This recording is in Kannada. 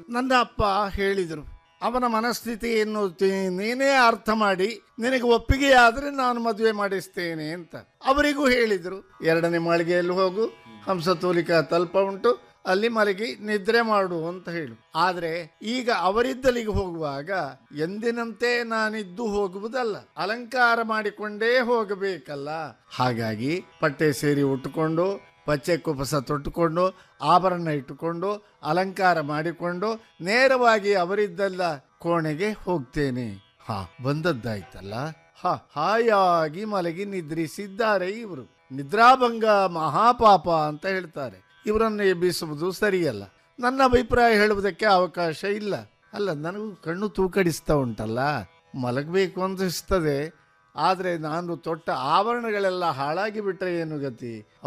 ನನ್ನ ಅಪ್ಪ ಹೇಳಿದರು ಅವನ ಮನಸ್ಥಿತಿಯನ್ನು ತಿ- ನೀನೇ ಅರ್ಥ ಮಾಡಿ ನಿನಗೆ ಒಪ್ಪಿಗೆ ಆದರೆ ನಾನು ಮದುವೆ ಮಾಡಿಸ್ತೇನೆ ಅಂತ ಅವರಿಗೂ ಹೇಳಿದರು ಎರಡನೇ ಮಾಳಿಗೆಯಲ್ಲಿ ಹೋಗು ಹಂಸತೂಲಿಕಾ ತಲ್ಪ ಉಂಟು ಅಲ್ಲಿ ಮಲಗಿ ನಿದ್ರೆ ಮಾಡು ಅಂತ ಹೇಳು ಆದರೆ ಈಗ ಅವರಿದ್ದಲಿಗೆ ಹೋಗುವಾಗ ಎಂದಿನಂತೆ ನಾನಿದ್ದು ಹೋಗುವುದಲ್ಲ ಅಲಂಕಾರ ಮಾಡಿಕೊಂಡೇ ಹೋಗಬೇಕಲ್ಲ ಹಾಗಾಗಿ ಪಟ್ಟೆ ಸೇರಿ ಉಟ್ಟುಕೊಂಡು ಪಚ್ಚೆ ಕುಪಸ ತೊಟ್ಟುಕೊಂಡು ಆಭರಣ ಇಟ್ಟುಕೊಂಡು ಅಲಂಕಾರ ಮಾಡಿಕೊಂಡು ನೇರವಾಗಿ ಅವರಿದ್ದಲ್ಲ ಕೋಣೆಗೆ ಹೋಗ್ತೇನೆ ಹಾ ಬಂದದ್ದಾಯ್ತಲ್ಲ ಹಾ ಹಾಯಾಗಿ ಮಲಗಿ ನಿದ್ರಿಸಿದ್ದಾರೆ ಇವರು ನಿದ್ರಾಭಂಗ ಮಹಾಪಾಪ ಅಂತ ಹೇಳ್ತಾರೆ ಇವರನ್ನು ಎಬ್ಬಿಸುವುದು ಸರಿಯಲ್ಲ ನನ್ನ ಅಭಿಪ್ರಾಯ ಹೇಳುವುದಕ್ಕೆ ಅವಕಾಶ ಇಲ್ಲ ಅಲ್ಲ ನನಗೂ ಕಣ್ಣು ತೂಕಡಿಸ್ತಾ ಉಂಟಲ್ಲ ಮಲಗಬೇಕು ಅನಿಸ್ತದೆ ಆದರೆ ನಾನು ತೊಟ್ಟ ಆಭರಣಗಳೆಲ್ಲ ಹಾಳಾಗಿ ಬಿಟ್ಟರೆ ಏನು ಗತಿ